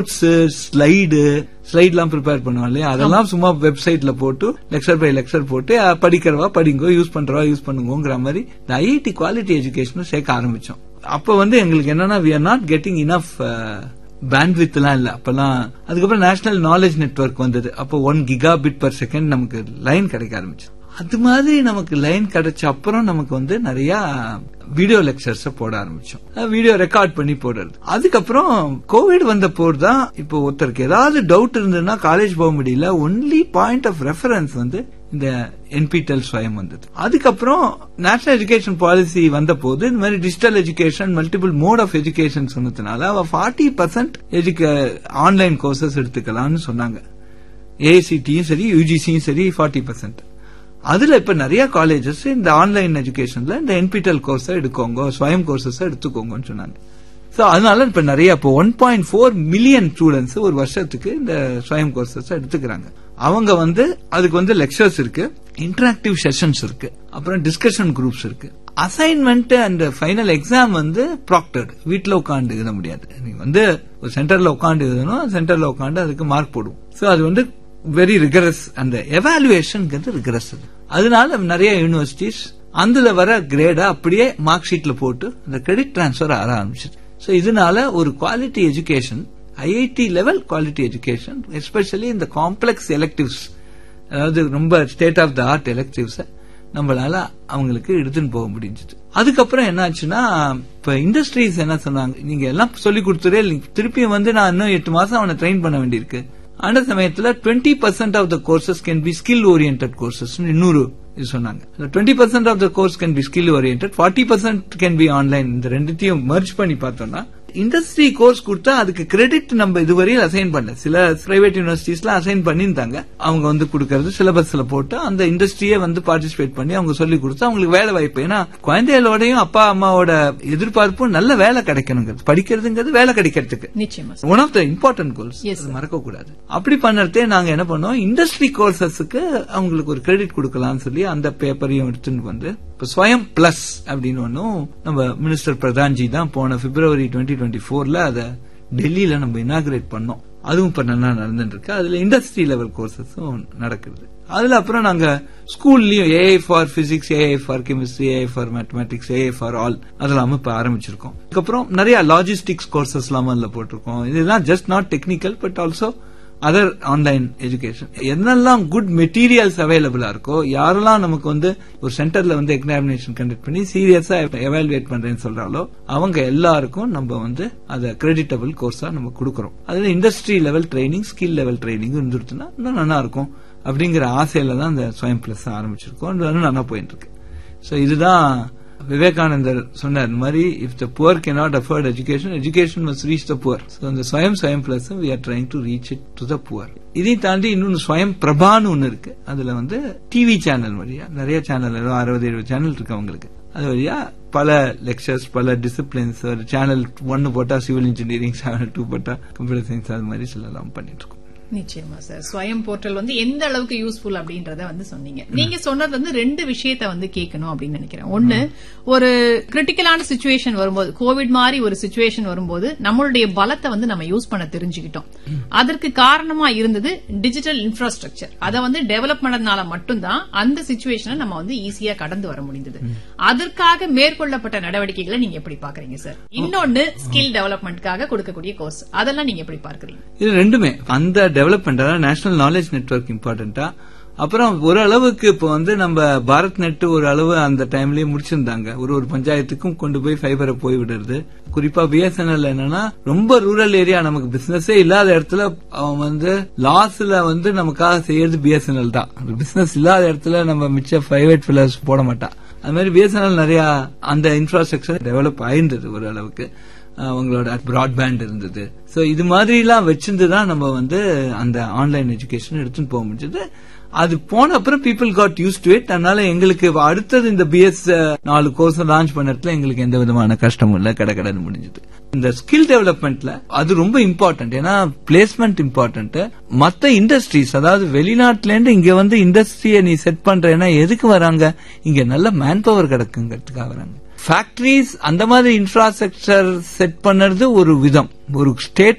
Slide ஸ்லைட்லாம் prepare பண்ணுவோம் இல்லையா அதெல்லாம் சும்மா வெப்சைட்ல போட்டு லெக்சர் பை லெக்சர் போட்டு அஹ், படிக்கிறவா படிங்கோ யூஸ் பண்றவா யூஸ் பண்ணுங்கோங்கிற மாதிரி இந்த ஐஐடி குவாலிட்டி எஜுகேஷனும் சேர்க்க ஆரம்பிச்சோம் அப்ப வந்து எங்களுக்கு என்னன்னா we are not getting enough bandwidth எல்லாம் இல்ல அப்பெல்லாம் அதுக்கப்புறம் நேஷனல் நாலேஜ் நெட்வொர்க் வந்தது அப்போ one gigabit per second நமக்கு லைன் கிடைக்க ஆரம்பிச்சு அது மாதிரி நமக்கு லைன் கிடைச்ச அப்புறம் நமக்கு வந்து நிறைய வீடியோ லெக்சர்ஸ் போட ஆரம்பிச்சோம் வீடியோ ரெக்கார்ட் பண்ணி போடுறது அதுக்கப்புறம் கோவிட் வந்த போது தான் இப்போ ஒருத்தருக்கு ஏதாவது டவுட் இருந்ததுன்னா காலேஜ் போக முடியல ஒன்லி பாயிண்ட் ஆஃப் ரெஃபரன்ஸ் வந்து இந்த என்பிடெல் ஸ்வயம் வந்தது அதுக்கப்புறம் நேஷனல் எஜுகேஷன் பாலிசி வந்த போது இந்த மாதிரி digital education multiple mode of education சொன்னதுனால அவ ஃபார்ட்டி பர்சன்ட் ஆன்லைன் கோர்சஸ் எடுத்துக்கலாம்னு சொன்னாங்க ஏஐசிடியும் சரி யூஜிசியும் சரி ஃபார்ட்டி பர்சன்ட் அதுல இப்ப நிறைய காலேஜஸ் இந்த ஆன்லைன் எஜுகேஷன்ல இந்த என்பிடெல் கோர்ஸ் எடுக்கோங்க ஸ்வயம் கோர்சஸ் எடுத்துக்கோங்கன்னு சொன்னாங்க சோ அதனால இப்ப நிறைய இப்போ one point four million students ஒரு வருஷத்துக்கு இந்த ஸ்வயம் கோர்சஸ் எடுத்துக்கிறாங்க அவங்க வந்து அதுக்கு வந்து லெக்சர்ஸ் இருக்கு இன்டராக்டிவ் செஷன்ஸ் இருக்கு அப்புறம் டிஸ்கஷன் குரூப்ஸ் இருக்கு அசைன்மெண்ட் அண்ட் ஃபைனல் எக்ஸாம் வந்து ப்ராக்டர்டு வீட்ல உட்காந்து எழுத முடியாது நீங்க வந்து ஒரு சென்டர்ல உட்காந்து எழுதணும் சென்டர்ல உட்காந்து அதுக்கு மார்க் போடுவோம் சோ அது வந்து வெரி ரிகரஸ் அந்த எவாலுவேஷன்ங்கிறது ரிகரஸ் அது அதனால நிறைய யூனிவர்சிட்டிஸ் அதுல வர கிரேடா அப்படியே மார்க் ஷீட்ல போட்டு அந்த கிரெடிட் டிரான்ஸ்பர் ஆக ஆரம்பிச்சது சோ இதனால ஒரு quality education IIT level quality education especially இந்த காம்ப்ளெக்ஸ் எலெக்டிவ்ஸ் அதாவது ரொம்ப ஸ்டேட் ஆஃப் த ஆர்ட் எலெக்டிவ்ஸ நம்மளால அவங்களுக்கு எடுத்துன்னு போக முடிஞ்சது அதுக்கப்புறம் என்னாச்சுன்னா இப்ப இண்டஸ்ட்ரீஸ் என்ன சொன்னாங்க நீங்க எல்லாம் சொல்லி கொடுத்துட்டே திருப்பியும் வந்து நான் இன்னும் எட்டு மாசம் அவனை ட்ரெயின் பண்ண வேண்டியிருக்கு அந்த சமயத்துல twenty percent of the courses can be skill orient courses இன்னொரு இது சொன்னாங்க twenty percent of the course can be skill orient forty percent can be online இந்த ரெண்டுத்தையும் மர்ஜ் பண்ணி பார்த்தோம்னா இண்டஸ்ட்ரி கோர்ஸ் கொடுத்தா அதுக்கு கிரெடிட் நம்ம இதுவரையும் அசைன் பண்ணல சில பிரைவேட் யூனிவர்சிட்டிஸ்ல அசைன் பண்ணியிருந்தாங்க அவங்க வந்து கொடுக்கறது சிலபஸ்ல போட்டு அந்த இண்டஸ்ட்ரியே வந்து பார்ட்டிசிபேட் பண்ணி அவங்க சொல்லி கொடுத்து அவங்களுக்கு வேலை வாய்ப்பு ஏன்னா குழந்தைகளோடையும் அப்பா அம்மாவோட எதிர்பார்ப்பும் நல்ல வேலை கிடைக்கணுங்கிறது படிக்கிறதுங்கிறது வேலை கிடைக்கிறதுக்கு நிச்சயமா sir. One of the important goals Yes, sir. மறக்க கூடாது அப்படி பண்ணறதே நாங்க என்ன பண்ணோம் இண்டஸ்ட்ரி கோர்சஸுக்கு அவங்களுக்கு ஒரு கிரெடிட் கொடுக்கலாம்னு சொல்லி அந்த பேப்பரையும் எடுத்துட்டு வந்து இப்ப ஸ்வயம் பிளஸ் அப்படின்னு ஒன்னும் நம்ம மினிஸ்டர் பிரதான்ஜி தான் போன பிப்ரவரி டுவெண்ட்டி டுவெண்ட்டி ஃபோர்ல அதை டெல்லியில நம்ம இனாகிரேட் பண்ணோம் அதுவும் இப்ப நல்லா நடந்துட்டு இருக்கு அதுல இண்டஸ்ட்ரி லெவல் கோர்சஸும் நடக்குது அதுல அப்புறம் நாங்க ஸ்கூல்லயும் AI for physics AI for chemistry AI for mathematics AI for all அதெல்லாம் இப்ப ஆரம்பிச்சிருக்கோம் அதுக்கப்புறம் நிறைய லாஜிஸ்டிக்ஸ் கோர்சஸ் எல்லாம் அதுல போட்டிருக்கோம் இதெல்லாம் just not technical but also other online education என்னெல்லாம் குட் மெட்டீரியல்ஸ் அவைலபிளா இருக்கோ யாரெல்லாம் நமக்கு வந்து ஒரு சென்டர்ல வந்து எக்ஸாமினேஷன் கண்டக்ட் பண்ணி சீரியஸா எவாலுவேட் பண்றேன்னு சொல்றாலோ அவங்க எல்லாருக்கும் நம்ம வந்து அதை கிரெடிட்டபிள் கோர்ஸா நம்ம கொடுக்கறோம் அதுல industry level training skill level training இருந்துருச்சுன்னா இன்னும் நல்லா இருக்கும் அப்படிங்கிற ஆசையில தான் இந்த ஸ்வயம் பிளஸ் ஆரம்பிச்சிருக்கோம் அது வந்து நல்லா போயிட்டு இருக்கு சோ இதுதான் விவேகானந்தர் சொன்னார் இந்த மாதிரி if the poor cannot afford education education must reach the poor so அந்த Swayam Swayam plus we are trying to reach it to the poor இதையும் தாண்டி இன்னொன்னு ஸ்வயம் பிரபான்னு ஒன்னு இருக்கு அதுல வந்து டிவி சேனல் வழியா நிறைய சேனல் அறுபது எழுபது சேனல் இருக்கு அவங்களுக்கு அது வழியா பல லெக்சர்ஸ் பல டிசிப்ளின்ஸ் ஒரு சேனல் ஒன்னு போட்டா சிவில் இன்ஜினியரிங் சேனல் டூ போட்டா கம்ப்யூட்டர் சயின்ஸ் அது மாதிரி சிலலாம் பண்ணிட்டு இருக்கோம் நிச்சயமா சார் ஸ்வயம் போர்ட்டல் வந்து எந்த அளவுக்கு யூஸ்ஃபுல் அப்படின்றத வந்து சொன்னீங்க நீங்க சொன்னது வந்து ரெண்டு விஷயத்த வந்து கேட்கணும் அப்படின்னு நினைக்கிறேன் ஒண்ணு ஒரு கிரிட்டிக்கலான சுச்சுவேஷன் வரும்போது கோவிட் மாதிரி ஒரு சுச்சுவேஷன் வரும்போது நம்மளுடைய பலத்தை வந்து நம்ம யூஸ் பண்ண தெரிஞ்சுக்கிட்டோம் அதற்கு காரணமா இருந்தது டிஜிட்டல் இன்ஃப்ராஸ்ட்ரக்சர் அதை வந்து டெவலப் பண்ணதுனால மட்டும்தான் அந்த சுச்சுவேஷனை நம்ம வந்து ஈஸியா கடந்து வர முடிந்தது அதற்காக மேற்கொள்ளப்பட்ட நடவடிக்கைகளை நீங்க எப்படி பாக்குறீங்க சார் இன்னொன்னு ஸ்கில் டெவலப்மெண்ட்காக கொடுக்கக்கூடிய கோர்ஸ் அதெல்லாம் நீங்க எப்படி பார்க்கறீங்க இது ரெண்டுமே அந்த டெவலப்மெண்ட் நேஷனல் நாலேஜ் நெட்வொர்க் இம்பார்ட்டன்டா அப்புறம் ஒரு அளவுக்கு இப்போ வந்து நம்ம பாரத் நெட் ஒரு அளவு அந்த டைம்லயே முடிச்சிருந்தாங்க ஒரு ஒரு பஞ்சாயத்துக்கும் கொண்டு போய் ஃபைபரை போய் விடுறது குறிப்பா பிஎஸ்என்எல் என்னன்னா ரொம்ப ரூரல் ஏரியா நமக்கு பிசினஸே இல்லாத இடத்துல அவன் வந்து லாஸ்ல வந்து நமக்காக செய்யறது பிஎஸ்என்எல் தான் பிசினஸ் இல்லாத இடத்துல நம்ம மிச்ச பிரைவேட் பில்லர்ஸ் போட மாட்டான் அது மாதிரி பிஎஸ்என்எல் நிறைய அந்த இன்ஃப்ராஸ்ட்ரக்சர் டெவலப் ஆயிருந்தது ஒரு அளவுக்கு அவங்களோட பிராட்பேண்ட் இருந்தது சோ இது மாதிரி எல்லாம் வச்சிருந்து தான் நம்ம வந்து அந்த ஆன்லைன் எஜுகேஷன் எடுத்துட்டு போக முடிஞ்சது அது போன அப்புறம் people got used to it அதனால எங்களுக்கு அடுத்தது இந்த பிஎஸ் நாலு கோர்ஸ் லான்ச் பண்ணதுல எங்களுக்கு எந்த விதமான கஷ்டமும் இல்ல கடை கடன் முடிஞ்சது இந்த ஸ்கில் டெவலப்மெண்ட்ல அது ரொம்ப இம்பார்ட்டன்ட் ஏன்னா பிளேஸ்மெண்ட் இம்பார்ட்டன்ட் மத்த இண்டஸ்ட்ரீஸ் அதாவது வெளிநாட்டுல இருந்து இங்க வந்து இண்டஸ்ட்ரியை நீ செட் பண்றேன்னா எதுக்கு வராங்க இங்க நல்ல மேன் பவர் கிடக்குங்கிறதுக்காக வராங்க ஃபேக்டரிஸ் அந்த மாதிரி இன்ஃப்ராஸ்ட்ரக்சர் செட் பண்ணுறது ஒரு விதம் ஒரு ஸ்டேட்